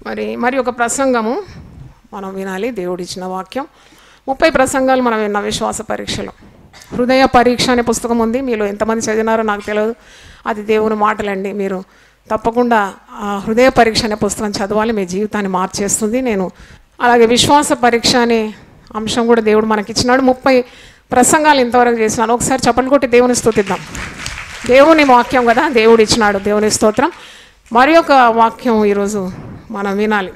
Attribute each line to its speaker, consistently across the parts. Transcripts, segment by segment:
Speaker 1: మరి మరి ఒక ప్రసంగము మనం వినాలి దేవుడిచ్చిన వాక్యం ముప్పై ప్రసంగాలు మనం విన్న విశ్వాస పరీక్షలు హృదయ పరీక్ష అనే పుస్తకం ఉంది మీలో ఎంతమంది చదివినారో నాకు తెలియదు అది దేవుని మాటలండి మీరు తప్పకుండా ఆ హృదయ పరీక్ష అనే పుస్తకం చదవాలి మీ జీవితాన్ని మార్చేస్తుంది నేను అలాగే విశ్వాస పరీక్ష అనే అంశం కూడా దేవుడు మనకిచ్చినాడు ముప్పై ప్రసంగాలు ఇంతవరకు చేసినాను ఒకసారి చప్పట్లు కొట్టి దేవుని స్తుతిద్దాం దేవుని వాక్యం కదా దేవుడు ఇచ్చినాడు దేవుని స్తోత్రం మరి ఒక వాక్యం ఈరోజు మనం వినాలి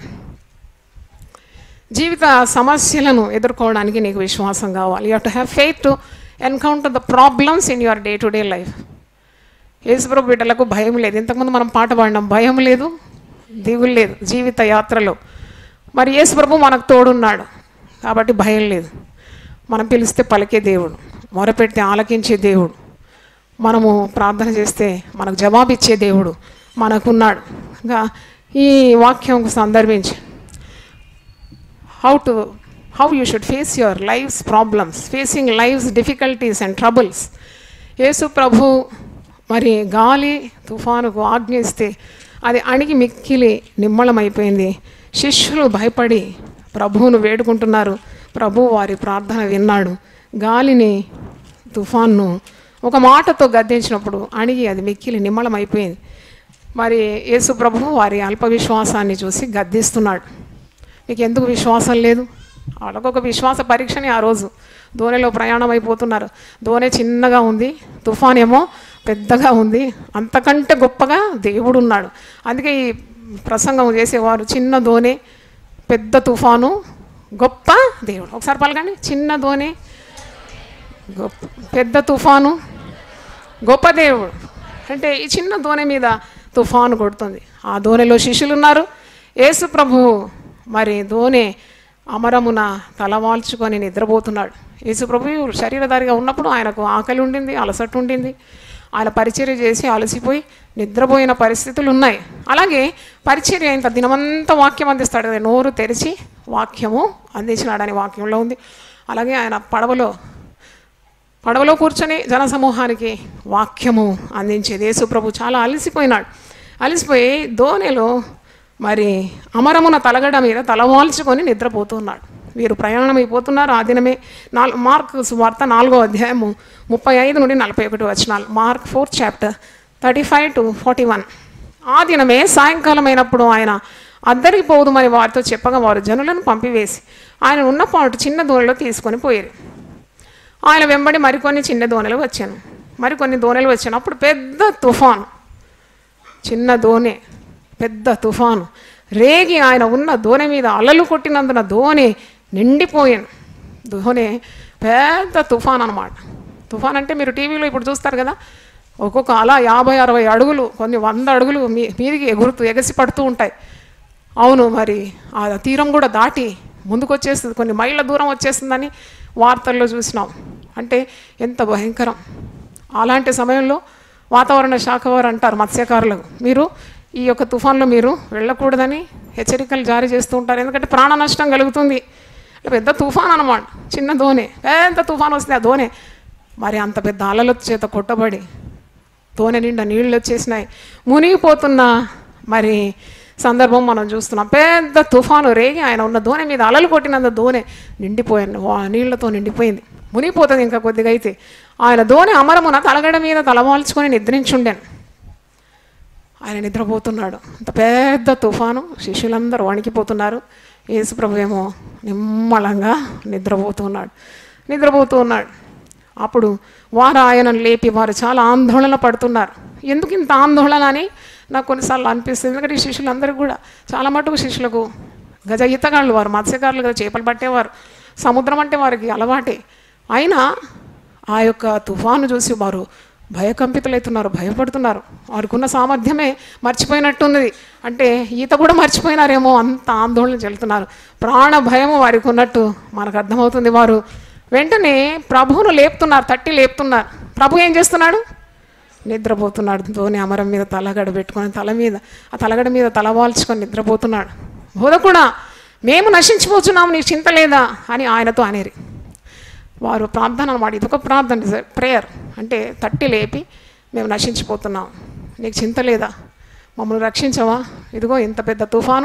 Speaker 1: జీవిత సమస్యలను ఎదుర్కోవడానికి నీకు విశ్వాసం కావాలి you to have faith to encounter the problems in your day to day life యేసుప్రభు బిడ్డలకు భయం లేదు ఇంతకుముందు మనం పాట పాడినాం భయం లేదు దిగులు లేదు జీవిత యాత్రలో మరి యేసుప్రభు మనకు తోడున్నాడు కాబట్టి భయం లేదు మనం పిలిస్తే పలికే దేవుడు మొరపెడితే ఆలకించే దేవుడు మనము ప్రార్థన చేస్తే మనకు జవాబిచ్చే దేవుడు మనకున్నాడు ఇంకా ఈ వాక్యం సందర్భించి how to how you should face your life's problems facing life's difficulties and troubles యేసు ప్రభు మరి గాలి తుఫానుకు ఆజ్ఞిస్తే అది అణిగి మిక్కిలి నిమ్మళమైపోయింది శిష్యులు భయపడి ప్రభువును వేడుకుంటున్నారు ప్రభు వారి ప్రార్థన విన్నాడు గాలిని తుఫాన్ను ఒక మాటతో గద్దించినప్పుడు అణిగి అది మిక్కిలి నిమ్మళమైపోయింది మరి యేసు ప్రభు వారి అల్ప విశ్వాసాన్ని చూసి గద్దిస్తున్నాడు మీకు ఎందుకు విశ్వాసం లేదు వాళ్ళకొక విశ్వాస పరీక్షని ఆ రోజు దోణిలో ప్రయాణం అయిపోతున్నారు దోణి చిన్నగా ఉంది తుఫాన్ ఏమో పెద్దగా ఉంది అంతకంటే గొప్పగా దేవుడు ఉన్నాడు అందుకే ఈ ప్రసంగం చేసేవారు చిన్న దోణి పెద్ద తుఫాను గొప్ప దేవుడు ఒకసారి పలకండి చిన్న దోణి గొప్ప పెద్ద తుఫాను గొప్ప దేవుడు అంటే ఈ చిన్న దోణి మీద తుఫాను కొడుతుంది ఆ దోణిలో శిష్యులు ఉన్నారు యేసు ప్రభువు మరి దోణి అమరమున తలవాల్చుకొని నిద్రపోతున్నాడు యేసు ప్రభువు శరీరధారిగా ఉన్నప్పుడు ఆయనకు ఆకలి ఉండింది అలసట ఉండింది ఆయన పరిచర్య చేసి అలసిపోయి నిద్రపోయిన పరిస్థితులు ఉన్నాయి అలాగే పరిచర్య అయిన దినమంతా వాక్యం అందిస్తాడు కదా నోరు తెరిచి వాక్యము అందించినాడని వాక్యంలో ఉంది అలాగే ఆయన పడవలో పడవలో కూర్చొని జనసమూహానికి వాక్యము అందించేది యేసు ప్రభు చాలా అలసిపోయినాడు అలసిపోయి దోణిలో మరి అమరమున తలగడ మీద తలవాల్చుకొని నిద్రపోతున్నాడు వీరు ప్రయాణం అయిపోతున్నారు ఆ దినమే నాలుగు మార్క్ వార్త నాలుగో అధ్యాయము ముప్పై ఐదు నుండి నలభై ఒకటి వచనాలు Mark fourth chapter thirty five to forty one ఆ దినమే సాయంకాలం అయినప్పుడు ఆయన అద్దరికి పోదుమని వారితో చెప్పగా వారు జనులను పంపివేసి ఆయన ఉన్న పాటు చిన్న దూరంలో తీసుకొని పోయారు ఆయన వెంబడి మరికొన్ని చిన్న దోణలు వచ్చాను మరికొన్ని దోణలు వచ్చాను అప్పుడు పెద్ద తుఫాను చిన్న దోణి పెద్ద తుఫాను రేగి ఆయన ఉన్న దోణి మీద అలలు కొట్టినందున దోణి నిండిపోయాను దోణి పెద్ద తుఫాన్ అనమాట తుఫాన్ అంటే మీరు టీవీలో ఇప్పుడు చూస్తారు కదా ఒక్కొక్క అలా యాభై అరవై అడుగులు కొన్ని వంద అడుగులు మీ మీదికి ఎగురుతూ ఎగసి పడుతూ ఉంటాయి అవును మరి ఆ తీరం కూడా దాటి ముందుకు వచ్చేస్తుంది కొన్ని మైళ్ళ దూరం వచ్చేస్తుందని వార్తల్లో చూసినాం అంటే ఎంత భయంకరం అలాంటి సమయంలో వాతావరణ శాఖ వారు అంటారు మత్స్యకారులకు మీరు ఈ యొక్క తుఫాన్లో మీరు వెళ్ళకూడదని హెచ్చరికలు జారీ చేస్తూ ఉంటారు ఎందుకంటే ప్రాణ నష్టం కలుగుతుంది పెద్ద తుఫాన్ అనమాట చిన్న దోణి పెద్ద తుఫాన్ వస్తే ఆ దోణి మరి అంత పెద్ద అలల చేత కొట్టబడి దోణి నిండా నీళ్ళు వచ్చేసినాయి మునిగిపోతున్న మరి సందర్భం మనం చూస్తున్నాం పెద్ద తుఫాను రేగి ఆయన ఉన్న దోణి మీద అలలు కొట్టినంత దోణి నిండిపోయింది వా- నీళ్లతో నిండిపోయింది మునిగిపోతుంది ఇంకా కొద్దిగా అయితే ఆయన దోణి అమరమున తలగడ మీద తలవాల్చుకొని నిద్రించుండాను ఆయన నిద్రపోతున్నాడు అంత పెద్ద తుఫాను శిష్యులందరూ వణికిపోతున్నారు యేసుప్రభు ఏమో నిమ్మలంగా నిద్రపోతున్నాడు నిద్రపోతూ ఉన్నాడు అప్పుడు వారు ఆయనను లేపి వారు చాలా ఆందోళన పడుతున్నారు ఎందుకు ఇంత ఆందోళన అని నాకు కొన్నిసార్లు అనిపిస్తుంది ఎందుకంటే ఈ శిష్యులందరూ కూడా చాలా మటుకు శిష్యులకు గజ ఈతగాళ్ళు వారు మత్స్యకారులు కదా చేపలు పట్టేవారు సముద్రం అంటే వారికి అలవాటే అయినా ఆ యొక్క తుఫాను చూసి వారు భయకంపితులవుతున్నారు భయపడుతున్నారు వారికి ఉన్న సామర్థ్యమే మర్చిపోయినట్టున్నది అంటే ఈత కూడా మర్చిపోయినారేమో అంత ఆందోళన చెల్లుతున్నారు ప్రాణ భయము వారికి ఉన్నట్టు మనకు అర్థమవుతుంది వారు వెంటనే ప్రభువును లేపుతున్నారు తట్టి లేపుతున్నారు ప్రభు ఏం చేస్తున్నాడు నిద్రపోతున్నాడు ధోని అమరం మీద తలగడ పెట్టుకొని తల మీద ఆ తలగడ మీద తల వాల్చుకొని నిద్రపోతున్నాడు బోధ కూడా మేము నశించిపోతున్నాము నీకు చింత లేదా అని ఆయనతో అనేరి వారు ప్రార్థన అనమాట ఇది ఒక ప్రార్థన ప్రేయర్ అంటే తట్టి లేపి మేము నశించిపోతున్నాం నీకు చింత లేదా మమ్మల్ని రక్షించవా ఇదిగో ఇంత పెద్ద తుఫాను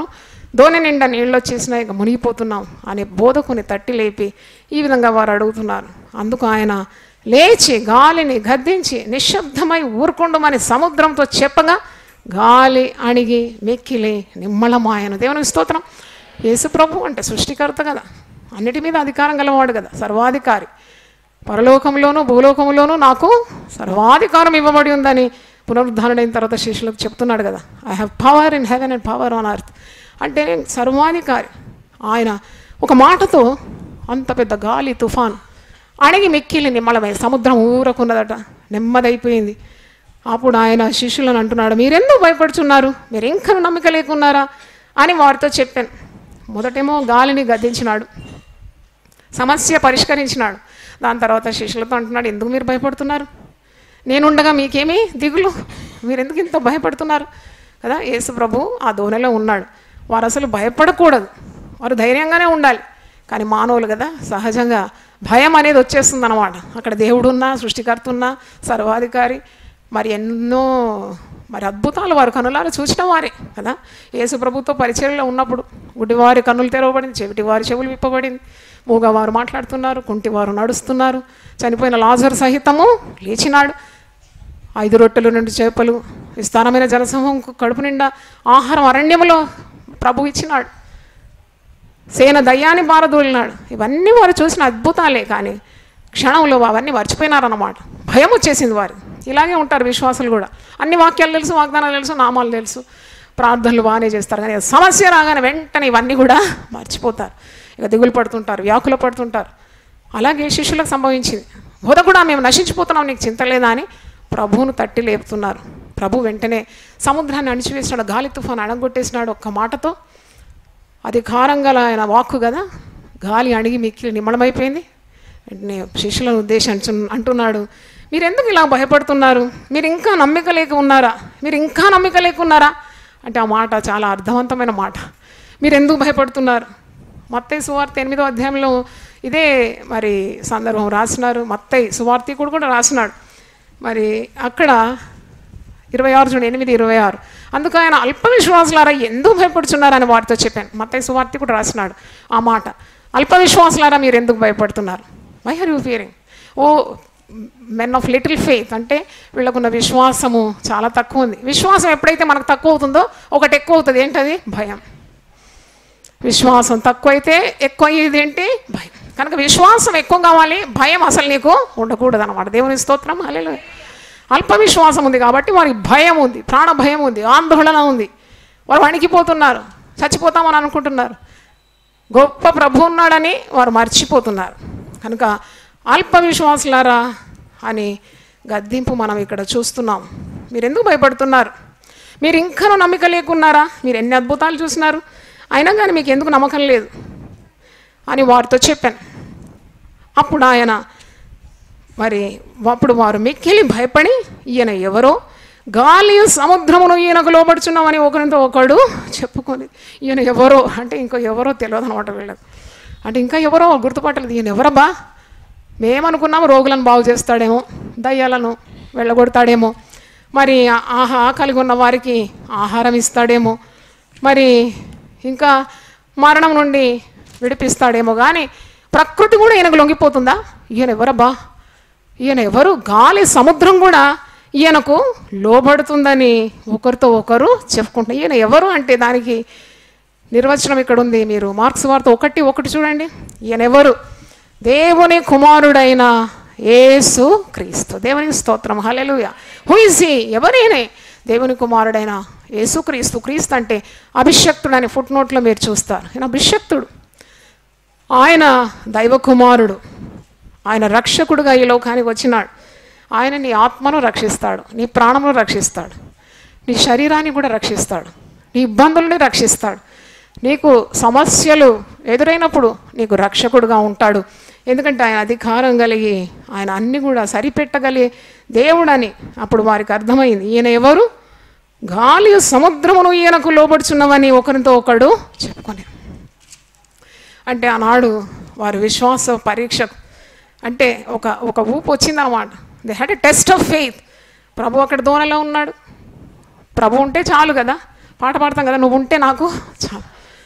Speaker 1: దోణి నిండా నీళ్ళు వచ్చేసినా ఇక మునిగిపోతున్నాం అనే బోధకుని తట్టి లేపి ఈ విధంగా వారు అడుగుతున్నారు అందుకు ఆయన లేచి గాలిని గద్దించి నిశ్శబ్దమై ఊరుకుండమని సముద్రంతో చెప్పగా గాలి అణిగి మెక్కిలి నిమ్మళమాయను దేవునికి స్తోత్రం యేసు ప్రభు అంటే సృష్టికర్త కదా అన్నిటి మీద అధికారం గలవాడు కదా సర్వాధికారి పరలోకంలోనూ భూలోకంలోనూ నాకు సర్వాధికారం ఇవ్వబడి ఉందని పునరుద్ధరణైన తర్వాత శిష్యులకు చెప్తున్నాడు కదా I have power in heaven and power on earth అంటే నేను సర్వాధికారి ఆయన ఒక మాటతో అంత పెద్ద గాలి తుఫాన్ అణిగి మెక్కిలి నిమ్మలమై సముద్రం ఊరకున్నదట నెమ్మదైపోయింది అప్పుడు ఆయన శిష్యులను అంటున్నాడు మీరెందుకు భయపడుచున్నారు మీరు ఇంకా నమ్మిక లేకున్నారా అని వారితో చెప్పాను మొదటేమో గాలిని గద్దించినాడు సమస్య పరిష్కరించినాడు దాని తర్వాత శిష్యులతో అంటున్నాడు ఎందుకు మీరు భయపడుతున్నారు నేనుండగా మీకేమీ దిగులు మీరు ఎందుకు ఇంత భయపడుతున్నారు కదా యేసు ప్రభు ఆ దోణిలో ఉన్నాడు వారు అసలు భయపడకూడదు వారు ధైర్యంగానే ఉండాలి కానీ మానవులు కదా సహజంగా భయం అనేది వచ్చేస్తుంది అనమాట అక్కడ దేవుడు ఉన్నా సృష్టికర్త ఉన్నా సర్వాధికారి మరి ఎన్నో మరి అద్భుతాలు వారు కనులారా చూసిన వారే కదా యేసు ప్రభుతో పరిచయంలో ఉన్నప్పుడు గుడ్డివారి కన్నులు తెరవబడింది చెవిటి వారి చెవులు విప్పబడింది మూగవారు మాట్లాడుతున్నారు కుంటివారు నడుస్తున్నారు చనిపోయిన లాజర్ సహితము లేచినాడు ఐదు రొట్టెలు రెండు చేపలు విస్తారమైన జలసమూహం కడుపు నిండా ఆహారం అరణ్యములో ప్రభు ఇచ్చినాడు సేన దయ్యాన్ని బారదూలినాడు ఇవన్నీ వారు చూసిన అద్భుతాలే కానీ క్షణంలో అవన్నీ మర్చిపోయినారన్నమాట భయం వచ్చేసింది వారు ఇలాగే ఉంటారు విశ్వాసులు కూడా అన్ని వాక్యాలు తెలుసు వాగ్దానాలు తెలుసు నామాలు తెలుసు ప్రార్థనలు బాగానే చేస్తారు కానీ సమస్య రాగానే వెంటనే ఇవన్నీ కూడా మర్చిపోతారు ఇక దిగులు పడుతుంటారు వ్యాకులు పడుతుంటారు అలాగే శిష్యులకు సంభవించింది బోధ కూడా మేము నశించిపోతున్నాం నీకు చింత లేదా అని ప్రభువును తట్టి లేపుతున్నారు ప్రభు వెంటనే సముద్రాన్ని అణిచివేసినాడు గాలి తుఫాను అడగొట్టేసినాడు ఒక్క మాటతో అధికారం గల ఆయన వాక్కు కదా గాలి అణిగి మిక్కిలి నిమ్మళమైపోయింది వెంటనే శిష్యులను ఉద్దేశించు అంటున్నాడు మీరు ఎందుకు ఇలా భయపడుతున్నారు మీరు ఇంకా నమ్మిక లేక ఉన్నారా మీరు ఇంకా నమ్మిక లేక ఉన్నారా అంటే ఆ మాట చాలా అర్థవంతమైన మాట మీరు ఎందుకు భయపడుతున్నారు మత్తయి సువార్త ఎనిమిదో అధ్యాయంలో ఇదే మరి సందర్భం రాసినారు మత్తయి సువార్తికుడు కూడా రాసినాడు మరి అక్కడ ఇరవై ఆరు చూడండి ఎనిమిది ఇరవై ఆరు అందుకు ఆయన అల్ప విశ్వాసులారా ఎందుకు భయపడుతున్నారని వారితో చెప్పాను మత్తయి సువార్తి కూడా రాసినాడు ఆ మాట అల్ప విశ్వాసులారా మీరు ఎందుకు భయపడుతున్నారు why are you fearing O men of little faith అంటే వీళ్ళకున్న విశ్వాసము చాలా తక్కువ ఉంది విశ్వాసం ఎప్పుడైతే మనకు తక్కువ అవుతుందో ఒకటి ఎక్కువ అవుతుంది ఏంటది భయం విశ్వాసం తక్కువైతే ఎక్కువ అయ్యేది ఏంటి భయం కనుక విశ్వాసం ఎక్కువ కావాలి భయం అసలు నీకు ఉండకూడదు అనమాట దేవుని స్తోత్రం అలెలు అల్ప విశ్వాసం ఉంది కాబట్టి వారికి భయం ఉంది ప్రాణ భయం ఉంది ఆందోళన ఉంది వారు వణికిపోతున్నారు చచ్చిపోతామని అనుకుంటున్నారు గొప్ప ప్రభు ఉన్నాడని వారు మర్చిపోతున్నారు కనుక అల్ప విశ్వాసులారా అని గద్దింపు మనం ఇక్కడ చూస్తున్నాం మీరు ఎందుకు భయపడుతున్నారు మీరు ఇంకా నమ్మిక లేకున్నారా మీరు ఎన్ని అద్భుతాలు చూసినారు అయినా కానీ మీకు ఎందుకు నమ్మకం లేదు అని వారితో చెప్పాను అప్పుడు ఆయన మరి అప్పుడు వారు మిక్కిలి భయపడి ఈయన ఎవరో గాలి సముద్రమును ఈయనకు లోపడుచున్నామని ఒకరితో ఒకడు చెప్పుకొని ఈయన ఎవరో అంటే ఇంకో ఎవరో తెలియదు అనమాట వీళ్ళకి అంటే ఇంకా ఎవరో గుర్తుపట్టలేదు ఈయన ఎవరబ్బా మేమనుకున్నాము రోగులను బాగు చేస్తాడేమో దయ్యాలను వెళ్ళగొడతాడేమో మరి ఆహా కలిగి ఉన్న వారికి ఆహారం ఇస్తాడేమో మరి ఇంకా మరణం నుండి విడిపిస్తాడేమో కానీ ప్రకృతి కూడా ఈయనకు లొంగిపోతుందా ఈయన ఎవరబ్బా ఈయన ఎవరు గాలి సముద్రం కూడా ఈయనకు లోబడుతుందని ఒకరితో ఒకరు చెప్పుకుంటున్నారు ఈయన ఎవరు అంటే దానికి నిర్వచనం ఇక్కడ ఉంది మీరు మార్క్స్ వార్త ఒకటి ఒకటి చూడండి ఈయన ఎవరు దేవుని కుమారుడైన యేసు క్రీస్తు దేవునికి స్తోత్రం హలెలుయ హుయిసి ఎవరైనా దేవుని కుమారుడైన యేసు క్రీస్తు క్రీస్తు అంటే అభిషక్తుడు అని ఫుట్ నోట్లో మీరు చూస్తారు ఈయన అభిషక్తుడు ఆయన దైవ కుమారుడు ఆయన రక్షకుడుగా ఈ లోకానికి వచ్చినాడు ఆయన నీ ఆత్మను రక్షిస్తాడు నీ ప్రాణమును రక్షిస్తాడు నీ శరీరాన్ని కూడా రక్షిస్తాడు నీ ఇబ్బందుల్ని రక్షిస్తాడు నీకు సమస్యలు ఎదురైనప్పుడు నీకు రక్షకుడుగా ఉంటాడు ఎందుకంటే ఆయన అధికారం కలిగి ఆయన అన్ని కూడా సరిపెట్టగలిగే దేవుడని అప్పుడు వారికి అర్థమైంది ఈయన ఎవరు గాలి సముద్రమును ఈయనకు లోబడుచున్నవని ఒకరితో ఒకడు చెప్పుకొని అంటే ఆనాడు వారి విశ్వాస పరీక్షకు అంటే ఒక ఒక ఊపు వచ్చిందనమాట they had a test of faith ప్రభు అక్కడ దూరంలో ఉన్నాడు ప్రభు ఉంటే చాలు కదా పాట పాడతాం కదా నువ్వు ఉంటే నాకు చాలు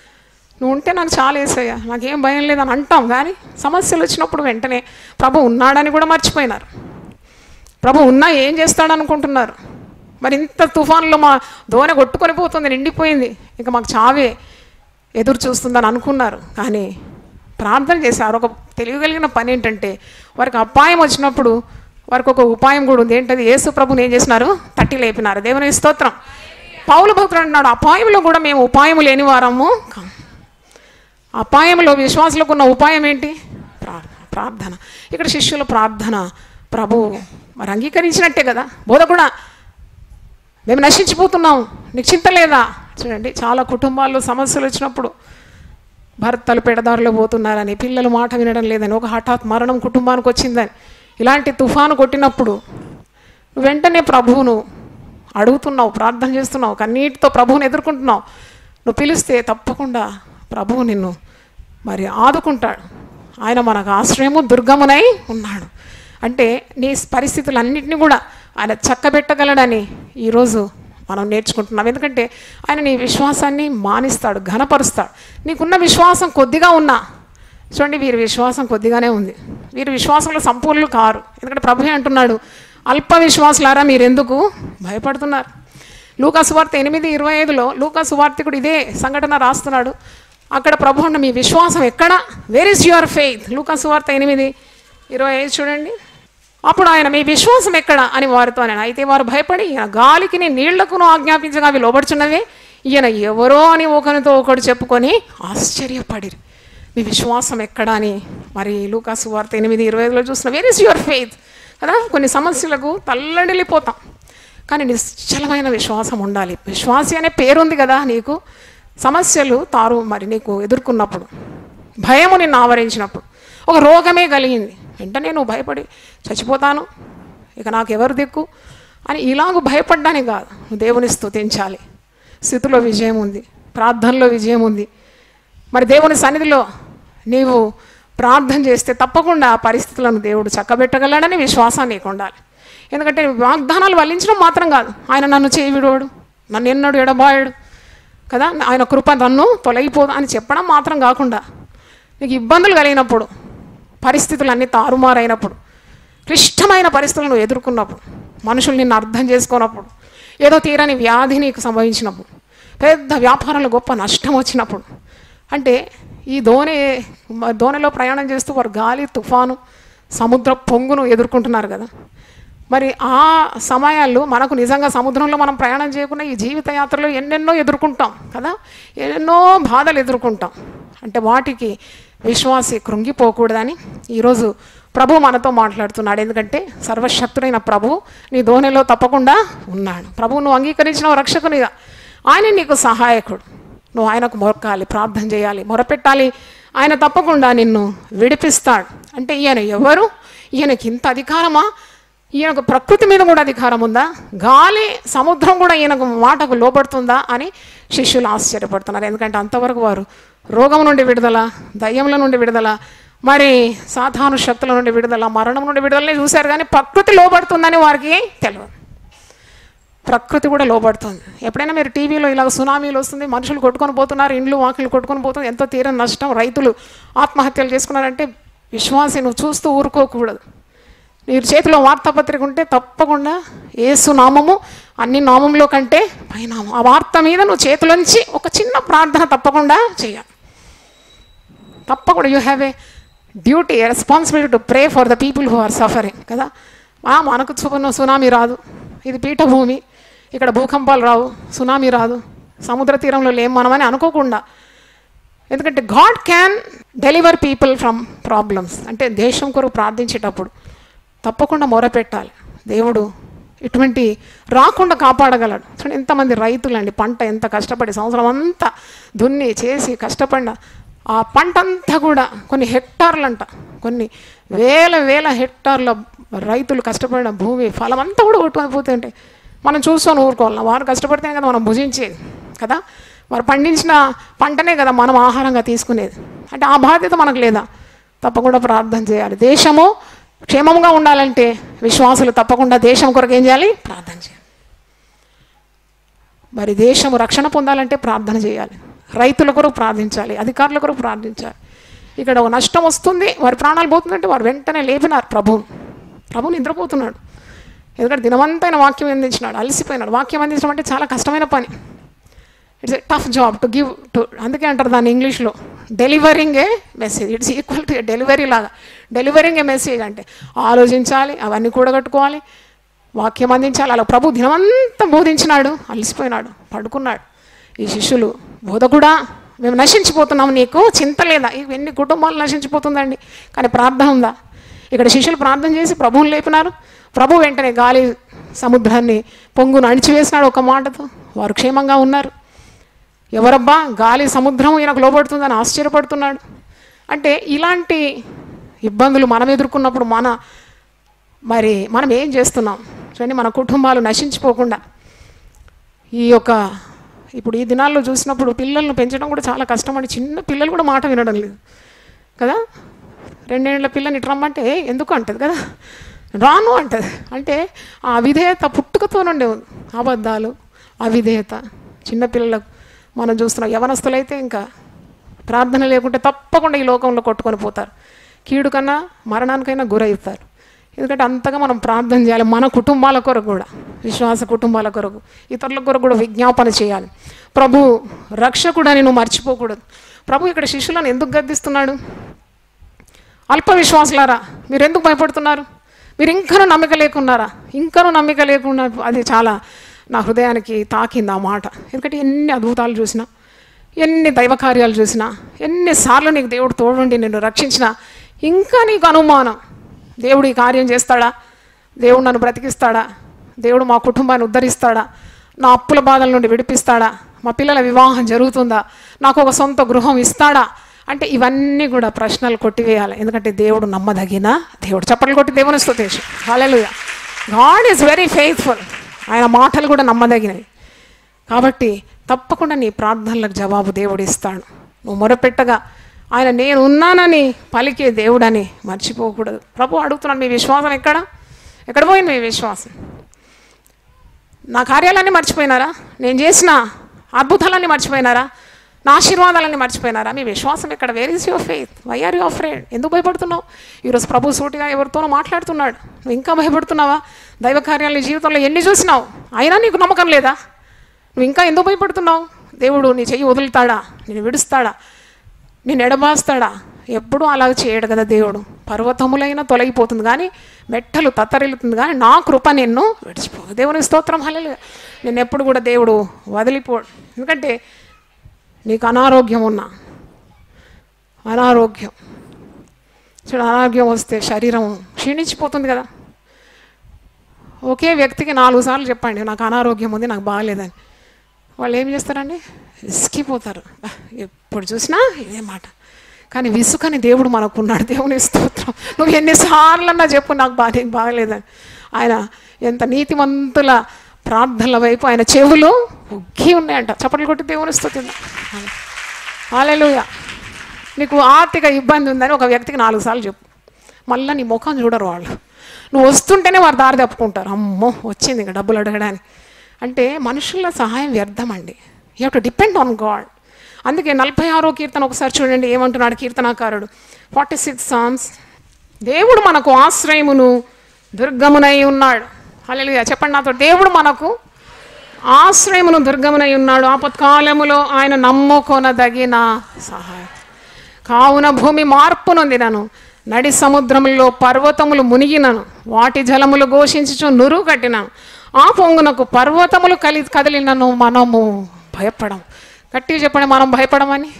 Speaker 1: నువ్వు ఉంటే నాకు చాలా వేసయ్యా నాకేం భయం లేదని అంటాం కానీ సమస్యలు వచ్చినప్పుడు వెంటనే ప్రభు ఉన్నాడని కూడా మర్చిపోయినారు ప్రభు ఉన్నా ఏం చేస్తాడనుకుంటున్నారు మరి ఇంత తుఫాన్లో మా దోణి కొట్టుకొని పోతుంది నిండిపోయింది ఇంకా మాకు చావే ఎదురు చూస్తుందని అనుకున్నారు కానీ ప్రార్థన చేశారు ఒక తెలియగలిగిన పని ఏంటంటే వారికి అపాయం వచ్చినప్పుడు వారికి ఒక ఉపాయం కూడా ఉంది ఏంటది యేసు ప్రభుని ఏం చేసినారు తట్టి లేపినారు దేవుని స్తోత్రం పౌలు భక్తుడు అంటున్నాడు అపాయంలో కూడా మేము ఉపాయం లేని వారము కాం. అపాయంలో విశ్వాసులకు ఉన్న ఉపాయం ఏంటి ప్రార్థన ప్రార్థన ఇక్కడ శిష్యుల ప్రార్థన ప్రభు మరి అంగీకరించినట్టే కదా బోధ కూడా మేము నశించిపోతున్నాం నీకు చింత లేదా చూడండి చాలా కుటుంబాల్లో సమస్యలు వచ్చినప్పుడు భర్తలు పెడదారిలో పోతున్నారని పిల్లలు మాట వినడం లేదని ఒక హఠాత్ మరణం కుటుంబానికి వచ్చిందని ఇలాంటి తుఫాను కొట్టినప్పుడు నువ్వు వెంటనే ప్రభువును అడుగుతున్నావు ప్రార్థన చేస్తున్నావు కన్నీటితో ప్రభువుని ఎదుర్కొంటున్నావు నువ్వు పిలిస్తే తప్పకుండా ప్రభువు నిన్ను మరి ఆదుకుంటాడు ఆయన మనకు ఆశ్రయము దుర్గమునై ఉన్నాడు అంటే నీ పరిస్థితులన్నింటినీ కూడా ఆయన చక్కబెట్టగలడని ఈరోజు మనం నేర్చుకుంటున్నాం ఎందుకంటే ఆయన నీ విశ్వాసాన్ని మానిస్తాడు ఘనపరుస్తాడు నీకున్న విశ్వాసం కొద్దిగా ఉన్నా చూడండి వీరి విశ్వాసం కొద్దిగానే ఉంది వీరి విశ్వాసంలో సంపూర్ణులు కారు ఎందుకంటే ప్రభువే అంటున్నాడు అల్ప విశ్వాసులారా మీరెందుకు భయపడుతున్నారు లూకా సువార్త ఎనిమిది ఇరవై ఐదులో లూకా సువార్తికుడు ఇదే సంఘటన రాస్తున్నాడు అక్కడ ప్రభు అన్న మీ విశ్వాసం ఎక్కడ వేర్ ఇస్ యువర్ ఫెయిత్ లూకా సువార్త ఎనిమిది ఇరవై ఐదు చూడండి అప్పుడు ఆయన మీ విశ్వాసం ఎక్కడ అని వారితో ఆయన అయితే వారు భయపడి ఈయన గాలికి నీళ్లకును ఆజ్ఞాపించగా అవి లోబడుచున్నవే ఈయన ఎవరో అని ఒకరితో ఒకడు చెప్పుకొని ఆశ్చర్యపడిరి మీ విశ్వాసం ఎక్కడ అని మరి లూకాసు వార్త ఎనిమిది ఇరవై ఐదులో చూసిన వేర్ ఇస్ యువర్ ఫెయిత్ కదా కొన్ని సమస్యలకు తల్లడిల్లిపోతాం కానీ నిశ్చలమైన విశ్వాసం ఉండాలి విశ్వాసి అనే పేరుంది కదా నీకు సమస్యలు తారు మరి నీకు ఎదుర్కొన్నప్పుడు భయము నిన్ను ఆవరించినప్పుడు ఒక రోగమే కలిగింది వెంటనే నువ్వు భయపడి చచ్చిపోతాను ఇక నాకు ఎవరు దిక్కు అని ఇలాగ భయపడ్డానే కాదు నువ్వు దేవుని స్తుతించాలి స్థితిలో విజయం ఉంది ప్రార్థనలో విజయం ఉంది మరి దేవుని సన్నిధిలో నీవు ప్రార్థన చేస్తే తప్పకుండా ఆ పరిస్థితులను దేవుడు చక్కబెట్టగలడని విశ్వాసం నీకు ఉండాలి ఎందుకంటే వాగ్దానాలు వల్లించడం మాత్రం కాదు ఆయన నన్ను చేయి విడవడు నన్ను ఎన్నడు ఎడబాయడు కదా ఆయన కృప నన్ను తొలగిపోదు అని చెప్పడం మాత్రం కాకుండా నీకు ఇబ్బందులు కలిగినప్పుడు పరిస్థితులు అన్నీ తారుమారైనప్పుడు క్లిష్టమైన పరిస్థితులను నువ్వు ఎదుర్కొన్నప్పుడు మనుషులు నిన్ను అర్థం చేసుకున్నప్పుడు ఏదో తీరని వ్యాధి నీకు సంభవించినప్పుడు పెద్ద వ్యాపారంలో గొప్ప నష్టం వచ్చినప్పుడు అంటే ఈ దోణి మ- దోణిలో ప్రయాణం చేస్తూ వారు గాలి తుఫాను సముద్ర పొంగును ఎదుర్కొంటున్నారు కదా మరి ఆ సమయాల్లో మనకు నిజంగా సముద్రంలో మనం ప్రయాణం చేయకుండా ఈ జీవిత యాత్రలో ఎన్నెన్నో ఎదుర్కొంటాం కదా ఎన్నెన్నో బాధలు ఎదుర్కొంటాం అంటే వాటికి విశ్వాసి కృంగిపోకూడదని ఈరోజు ప్రభు మనతో మాట్లాడుతున్నాడు ఎందుకంటే సర్వశక్తుడైన ప్రభు నీ ధోనిలో తప్పకుండా ఉన్నాడు ప్రభు నువ్వు అంగీకరించిన రక్షకునిగా ఆయన నీకు సహాయకుడు నువ్వు ఆయనకు మొరకాలి ప్రార్థన చేయాలి మొరపెట్టాలి ఆయన తప్పకుండా నిన్ను విడిపిస్తాడు అంటే ఈయన ఎవరు ఈయనకి ఇంత అధికారమా ఈయనకు ప్రకృతి మీద కూడా అధికారం ఉందా గాలి సముద్రం కూడా ఈయనకు మాటకు లోబడుతుందా అని శిష్యులు ఆశ్చర్యపడుతున్నారు ఎందుకంటే అంతవరకు వారు రోగం నుండి విడుదల దయ్యముల నుండి విడుదల మరి సాధారణ శక్తుల నుండి విడుదల మరణం నుండి విడుదలనే చూశారు కానీ ప్రకృతి లోబడుతుందని వారికి తెలియదు ప్రకృతి కూడా లోబడుతుంది ఎప్పుడైనా మీరు టీవీలో ఇలాగ సునామీలు వస్తుంది మనుషులు కొట్టుకొని పోతున్నారు ఇండ్లు వాకిలు కొట్టుకొని పోతుంది ఎంతో తీరని నష్టం రైతులు ఆత్మహత్యలు చేసుకున్నారంటే విశ్వాసి నువ్వు చూస్తూ ఊరుకోకూడదు నీ చేతిలో వార్తాపత్రిక ఉంటే తప్పకుండా ఏసు నామము అన్ని నామంలో కంటే పైనామం ఆ వార్త మీద నువ్వు చేతిలోంచి ఒక చిన్న ప్రార్థన తప్పకుండా చేయాలి తప్పకుండా you have a duty responsibility to pray for the people who are suffering కదా ఆ, మనకు సు- సునామీ రాదు ఇది పీఠభూమి ఇక్కడ భూకంపాలు రావు సునామీ రాదు సముద్ర తీరంలో లేం మనమని అనుకోకుండా ఎందుకంటే God can deliver people from problems అంటే దేశం కొరకు ప్రార్థించేటప్పుడు తప్పకుండా మొరపెట్టాలి దేవుడు ఇటువంటి రాకుండా కాపాడగలడు చూడండి ఎంతమంది రైతులండి పంట ఎంత కష్టపడి సంవత్సరం అంతా దున్ని చేసి కష్టపడిన ఆ పంట అంతా కూడా కొన్ని హెక్టార్లంట కొన్ని వేల వేల హెక్టార్ల రైతులు కష్టపడిన భూమి ఫలం అంతా కూడా కొట్టుకొని పోతుంటే మనం చూసుకొని ఊరుకోవాలి వారు కష్టపడితేనే కదా మనం భుజించేది కదా వారు పండించిన పంటనే కదా మనం ఆహారంగా తీసుకునేది అంటే ఆ బాధ్యత మనకు లేదా తప్పకుండా ప్రార్థన చేయాలి దేశము క్షేమంగా ఉండాలంటే విశ్వాసులు తప్పకుండా దేశం కొరకు ఏం చేయాలి ప్రార్థన చేయాలి మరి దేశము రక్షణ పొందాలంటే ప్రార్థన చేయాలి రైతుల కొరకు ప్రార్థించాలి అధికారుల కొరకు ప్రార్థించాలి ఇక్కడ ఒక నష్టం వస్తుంది వారి ప్రాణాలు పోతుందంటే వారు వెంటనే లేపినారు ప్రభువుని ప్రభువు నిద్రపోతున్నాడు ఎందుకంటే దినమంతా ఆయన వాక్యం అందించినాడు అలసిపోయినాడు వాక్యం అందించడం అంటే చాలా కష్టమైన పని it's a tough job to give to అందుకే అంటారు దాన్ని ఇంగ్లీష్లో delivering a message it's equal to delivery లాగా డెలివరింగ్ ఏ మెసేజ్ అంటే ఆలోచించాలి అవన్నీ కూడగట్టుకోవాలి వాక్యం అందించాలి అలా ప్రభు దినమంతా బోధించినాడు అలసిపోయినాడు పడుకున్నాడు ఈ శిష్యులు బోధ కూడా మేము నశించిపోతున్నాం నీకు చింత లేదా ఇవి ఎన్ని కుటుంబాలు నశించిపోతుందండి కానీ ప్రార్థన ఉందా ఇక్కడ శిష్యులు ప్రార్థన చేసి ప్రభువుని లేపినారు ప్రభు వెంటనే గాలి సముద్రాన్ని పొంగును అణిచివేసినాడు ఒక మాటతో వారు క్షేమంగా ఉన్నారు ఎవరబ్బా గాలి సముద్రం ఈయనకు లోపడుతుందని ఆశ్చర్యపడుతున్నాడు అంటే ఇలాంటి ఇబ్బందులు మనం ఎదుర్కొన్నప్పుడు మన మరి మనం ఏం చేస్తున్నాం చూడండి మన కుటుంబాలు నశించిపోకుండా ఈ యొక్క ఇప్పుడు ఈ దినాల్లో చూసినప్పుడు పిల్లల్ని పెంచడం కూడా చాలా కష్టం అండి చిన్న పిల్లలు కూడా మాట వినడం లేదు కదా రెండేళ్ల పిల్లని ఇటు రమ్మంటే ఎందుకు అంటది కదా రాను అంటది అంటే ఆ అవిధేయత పుట్టుకతో నుండి ఉంది అబద్ధాలు అవిధేయత చిన్నపిల్లలకు మనం చూస్తున్నాం యవనస్తులైతే ఇంకా ప్రార్థన లేకుంటే తప్పకుండా ఈ లోకంలో కొట్టుకొని పోతారు కీడు కన్నా మరణానికైనా గురవుతారు ఎందుకంటే అంతగా మనం ప్రార్థన చేయాలి మన కుటుంబాల కొరకు కూడా విశ్వాస కుటుంబాల కొరకు ఇతరుల కొరకు కూడా విజ్ఞాపన చేయాలి ప్రభు రక్షకుడని నువ్వు మర్చిపోకూడదు ప్రభు ఇక్కడ శిష్యులను ఎందుకు గద్దిస్తున్నాడు అల్ప విశ్వాసులారా మీరు ఎందుకు భయపడుతున్నారు మీరు ఇంకనూ నమ్మిక లేకున్నారా ఇంకనూ నమ్మిక లేకుండా అది చాలా నా హృదయానికి తాకింది ఆ మాట ఎందుకంటే ఎన్ని అద్భుతాలు చూసినా ఎన్ని దైవ కార్యాలు చూసినా ఎన్నిసార్లు నీకు దేవుడు తోడుండి నిన్ను రక్షించినా ఇంకా నీకు అనుమానం దేవుడు ఈ కార్యం చేస్తాడా దేవుడు నన్ను బ్రతికిస్తాడా దేవుడు మా కుటుంబాన్ని ఉద్ధరిస్తాడా నా అప్పుల బాధల నుండి విడిపిస్తాడా మా పిల్లల వివాహం జరుగుతుందా నాకు ఒక సొంత గృహం ఇస్తాడా అంటే ఇవన్నీ కూడా ప్రశ్నలు కొట్టివేయాలి ఎందుకంటే దేవుడు నమ్మదగిన దేవుడు చప్పట్లు కొట్టి దేవుని స్తుతేషు hallelujah God is very faithful ఆయన మాటలు కూడా నమ్మదగినవి కాబట్టి తప్పకుండా నీ ప్రార్థనలకు జవాబు దేవుడు ఇస్తాడు నువ్వు మొరపెట్టగా ఆయన నేను ఉన్నానని పలికే దేవుడని మర్చిపోకూడదు ప్రభు అడుగుతున్నాను మీ విశ్వాసం ఎక్కడ ఎక్కడ పోయింది మీ విశ్వాసం నా కార్యాలన్నీ మర్చిపోయినారా నేను చేసిన అద్భుతాలన్నీ మర్చిపోయినారా నా ఆశీర్వాదాలన్నీ మర్చిపోయినారా మీ విశ్వాసం ఇక్కడ where is your faith why are your friend ఎందుకు భయపడుతున్నావు ఈరోజు ప్రభు సూటిగా ఎవరితోనో మాట్లాడుతున్నాడు నువ్వు ఇంకా భయపడుతున్నావా దైవ కార్యాలు నీ జీవితంలో ఎన్ని చూసినావు అయినా నీకు నమ్మకం లేదా నువ్వు ఇంకా ఎందుకు భయపడుతున్నావు దేవుడు నీ చెయ్యి వదులుతాడా నేను విడుస్తాడా నేను ఎడబాస్తాడా ఎప్పుడూ అలా చేయడు కదా దేవుడు పర్వతములైనా తొలగిపోతుంది కానీ మెట్టలు తత్తరిల్లుతుంది కానీ నా కృప నిన్ను విడిచిపో దేవుని స్తోత్రం హల్లెలూయా నేను ఎప్పుడు కూడా దేవుడు వదిలిపోడు ఎందుకంటే నీకు అనారోగ్యం ఉన్నా అనారోగ్యం చూడు అనారోగ్యం వస్తే శరీరం క్షీణించిపోతుంది కదా ఒకే వ్యక్తికి నాలుగు సార్లు చెప్పండి నాకు అనారోగ్యం ఉంది నాకు బాగాలేదని వాళ్ళు ఏం చేస్తారండి విసిగిపోతారు "బా, ఎప్పుడు చూసినా ఇదే మాట కానీ విసుకని దేవుడు మనకున్నాడు దేవుని స్తోత్రం నువ్వు ఎన్నిసార్లన్నా చెప్పు నాకు బాగా నీకు బాగలేదని ఆయన ఎంత నీతిమంతుల ప్రార్థనల వైపు ఆయన చెవులు ఉగ్గి ఉన్నాయంట చప్పట్లు కొట్టి దేవుని స్తుతిందా హాలెలూయా నీకు ఆర్థిక ఇబ్బంది ఉందని ఒక వ్యక్తికి నాలుగు సార్లు చెప్పు మళ్ళీ నీ ముఖం చూడరు వాళ్ళు నువ్వు వస్తుంటేనే వారు దారి తప్పుకుంటారు అమ్మో వచ్చింది ఇంకా డబ్బులు అడగడానికి అంటే మనుషుల సహాయం వ్యర్థం అండి you have to depend on God అందుకే నలభై ఆరో కీర్తన ఒకసారి చూడండి ఏమంటున్నాడు కీర్తనాకారుడు ఫార్టీ సిక్స్ సాంగ్స్ దేవుడు మనకు ఆశ్రయమును దుర్గమునై ఉన్నాడు హల్లెలూయా చెప్పండి నాతో దేవుడు మనకు ఆశ్రయమును దుర్గమునై ఉన్నాడు ఆపత్కాలములో ఆయన నమ్ముకొనదగిన సహాయం కావున భూమి మార్పు నొందినను నడి సముద్రములో పర్వతములు మునిగినను వాటి జలములు ఘోషించుచు నురుగు కట్టినను ఆ పొంగునకు పర్వతములు కలి కదిలినను మనము భయపడం గట్టిగా చెప్పండి మనం భయపడమని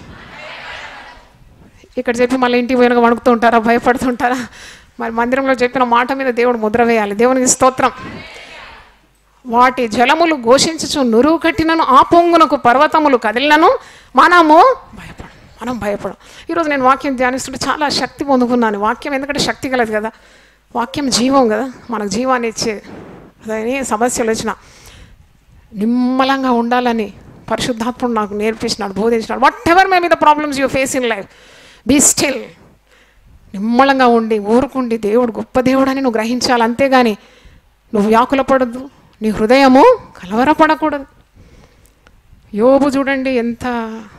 Speaker 1: ఇక్కడ చెప్పి మళ్ళీ ఇంటికి పోయినగా వణుకుతుంటారా భయపడుతుంటారా మరి మందిరంలో చెప్పిన మాట మీద దేవుడు ముద్ర వేయాలి దేవునికి స్తోత్రం వాటి జలములు ఘోషించుచు నురుగు కట్టినను ఆ పొంగునకు పర్వతములు కదిలినను మనము భయపడం మనం భయపడం ఈరోజు నేను వాక్యం ధ్యానిస్తుంటే చాలా శక్తి పొందుకున్నాను వాక్యం ఎందుకంటే శక్తి కలదు కదా వాక్యం జీవం కదా మనకు జీవాన్ని ఇచ్చేది అదే సమస్యలు వచ్చినా నిమ్మలంగా ఉండాలని పరిశుద్ధాత్ముడు నాకు నేర్పించినాడు బోధించినాడు వాట్ ఎవర్ మే మీద problems you face in life be still నిమ్మలంగా ఉండి ఊరుకుండి దేవుడు గొప్ప దేవుడు అని నువ్వు గ్రహించాలి అంతేగాని నువ్వు వ్యాకులపడద్దు నీ హృదయము కలవరపడకూడదు యోబు చూడండి ఎంత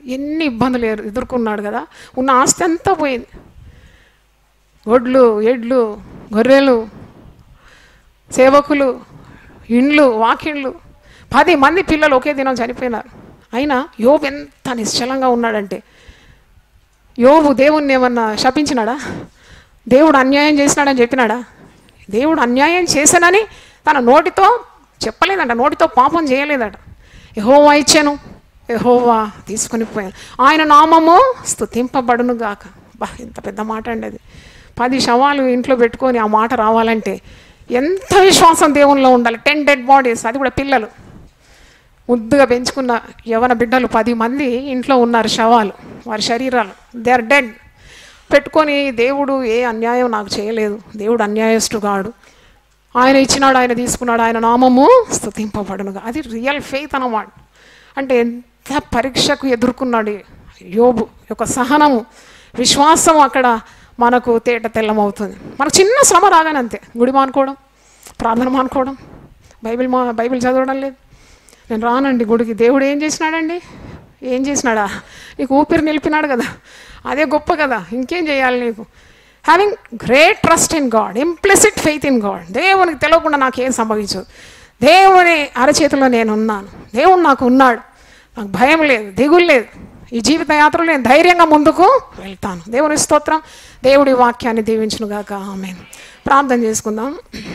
Speaker 1: ఎన్ని ఇబ్బందులు ఎదు- ఎదుర్కొన్నాడు కదా ఉన్న ఆస్తి అంతా పోయింది గొడ్లు ఎడ్లు గొర్రెలు సేవకులు ఇండ్లు వాకిండ్లు పది మంది పిల్లలు ఒకే దినం చనిపోయినారు అయినా యోబు ఎంత నిశ్చలంగా ఉన్నాడంటే యోబు దేవుణ్ణి ఏమన్నా శపించినాడా దేవుడు అన్యాయం చేసినాడని చెప్పినాడా దేవుడు అన్యాయం చేశానని తన నోటితో చెప్పలేదంట నోటితో పాపం చేయలేదట యహోవా ఇచ్చాను యహోవా తీసుకొని పోయాను ఆయన నామము స్తుతింపబడును గాక బా ఎంత పెద్ద మాట అండి అది పది శవాలు ఇంట్లో పెట్టుకొని ఆ మాట రావాలంటే ఎంత విశ్వాసం దేవునిలో ఉండాలి టెన్ డెడ్ బాడీస్ అది కూడా పిల్లలు ముద్దుగా పెంచుకున్న యవన బిడ్డలు పది మంది ఇంట్లో ఉన్నారు శవాలు వారి శరీరాలు దే ఆర్ డెడ్ పెట్టుకొని దేవుడు ఏ అన్యాయం నాకు చేయలేదు దేవుడు అన్యాయస్తుడు కాడు ఆయన ఇచ్చినాడు ఆయన తీసుకున్నాడు ఆయన నామము స్తుతింపబడునుగా అది రియల్ ఫెయిత్ అన్నమాట అంటే ఎంత పరీక్షకు ఎదుర్కొన్నాడు యోబు యొక్క సహనము విశ్వాసం అక్కడ మనకు తేట తెల్లమవుతుంది మనకు చిన్న శ్రమ రాగానే అంతే గుడి మానుకోవడం ప్రార్థన మానుకోవడం బైబిల్ మా బైబిల్ చదవడం లేదు నేను రానండి గుడికి దేవుడు ఏం చేసినాడండి ఏం చేసినాడా నీకు ఊపిరి నిలిపినాడు కదా అదే గొప్ప కదా ఇంకేం చేయాలి నీకు having great trust in God implicit faith in God దేవునికి తెలియకుండా నాకు ఏం సంభవించదు దేవుని అరచేతిలో నేను ఉన్నాను దేవుడు నాకు ఉన్నాడు నాకు భయం లేదు దిగులు లేదు ఈ జీవిత యాత్రలో నేను ధైర్యంగా ముందుకు వెళ్తాను దేవుని స్తోత్రం దేవుడి వాక్యాన్ని దీవించునుగాక ఆమె ప్రార్థన చేసుకుందాం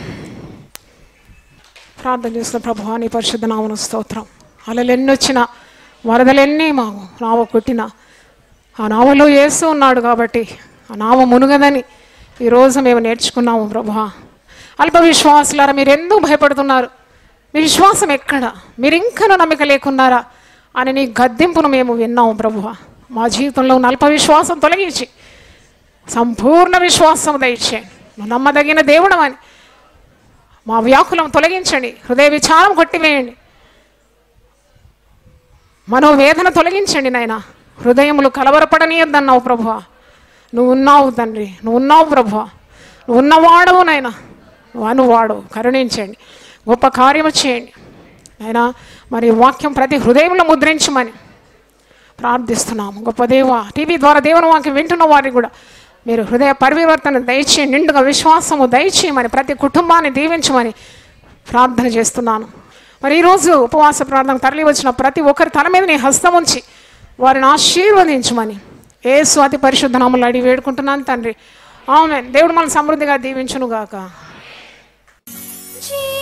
Speaker 1: ప్రార్థన చేస్తున్న ప్రభు నీ పరిశుద్ధ నామన స్తోత్రం అలలు ఎన్ని వచ్చినా వరదలెన్ని మాకు నావ కొట్టినా ఆ నావలో వేస్తూ ఉన్నాడు కాబట్టి ఆ నావ మునుగదని ఈరోజు మేము నేర్చుకున్నాము ప్రభు అల్ప విశ్వాసులారా మీరు ఎందుకు భయపడుతున్నారు మీ విశ్వాసం ఎక్కడ మీరు ఇంకనూ నమ్మిక లేకున్నారా అని నీ గద్దింపును మేము విన్నాము ప్రభు మా జీవితంలో ఉన్న అల్ప విశ్వాసం తొలగించి సంపూర్ణ విశ్వాసం దయచేయండి నువ్వు నమ్మదగిన దేవుడమని మా వ్యాకులం తొలగించండి హృదయ విచారం కొట్టివేయండి మనోవేదన తొలగించండి నాయన హృదయములు కలవరపడనీయద్దన్నావు ప్రభు నువ్వు ఉన్నావు తండ్రి నువ్వు ఉన్నావు ప్రభు నువ్వు ఉన్నవాడవు నాయన నువ్వు అనువాడు కరుణించండి గొప్ప కార్యము చేయండి అయినా మరి వాక్యం ప్రతి హృదయంలో ముద్రించమని ప్రార్థిస్తున్నాము గొప్ప దేవ టీవీ ద్వారా దేవుని వాక్యం వింటున్న వారిని కూడా మీరు హృదయ పరివర్తన దయచేయండి నిండుగా విశ్వాసము దయచేయమని ప్రతి కుటుంబాన్ని దీవించమని ప్రార్థన చేస్తున్నాను మరి ఈరోజు ఉపవాస ప్రార్థన తరలి వచ్చిన ప్రతి ఒక్కరి తల మీద నీ హస్తం ఉంచి వారిని ఆశీర్వదించమని ఏసు అతి పరిశుద్ధ నామలు అడిగి వేడుకుంటున్నాను తండ్రి ఆమె దేవుడు మన సమృద్ధిగా దీవించునుగాక
Speaker 2: జీవ